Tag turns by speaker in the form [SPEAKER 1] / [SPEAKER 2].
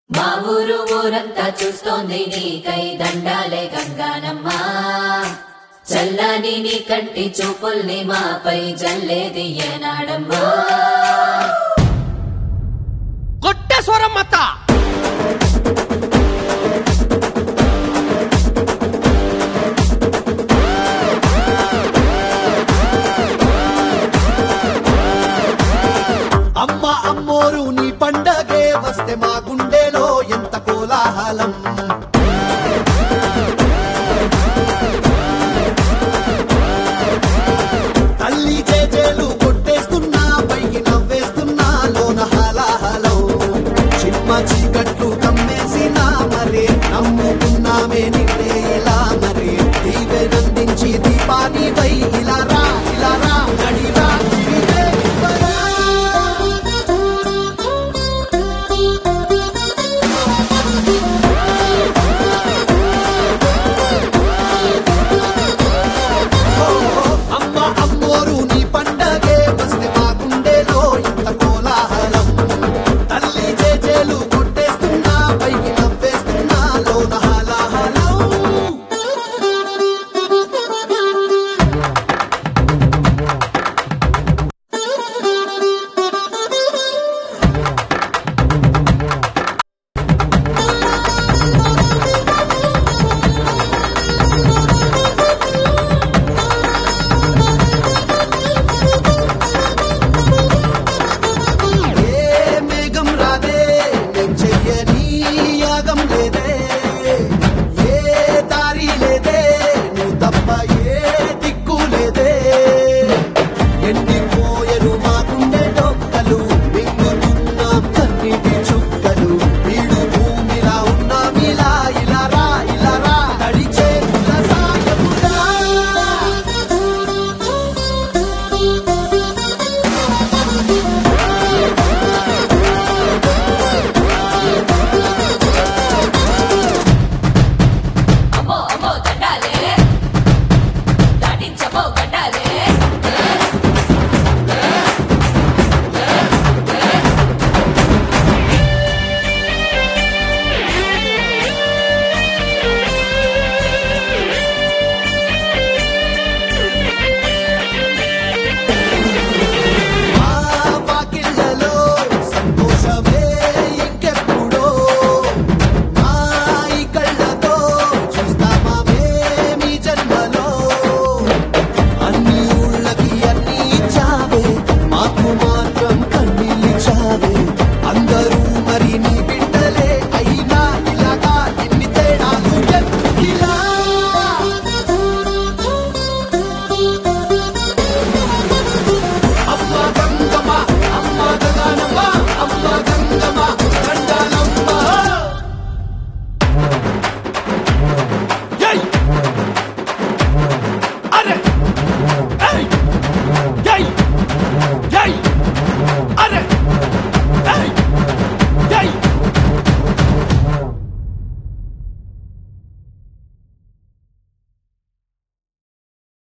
[SPEAKER 1] మా ఊరు ఊరంతా చూస్తోంది నీకై దండాలే గంగానమ్మ చల్లని నీ కంటి చూపుల్ని మాపై జల్లేది ఏనాడమ్మా
[SPEAKER 2] కొట్టే స్వరం మత
[SPEAKER 3] అమ్మ అమ్మోరు నీ పండగే వస్తే మా గుండెలో ఎంత కోలాహలం తల్లి చేజేలు కొట్టేస్తున్నా పైకి నవ్వేస్తున్నా లోన హలాహలో చిమ్మ చీకట్లు కమ్మేసినా మరి నమ్ముకున్నామే నిన్నే ఇలా మరి దీవెనందించి దీపాని పై ఇలా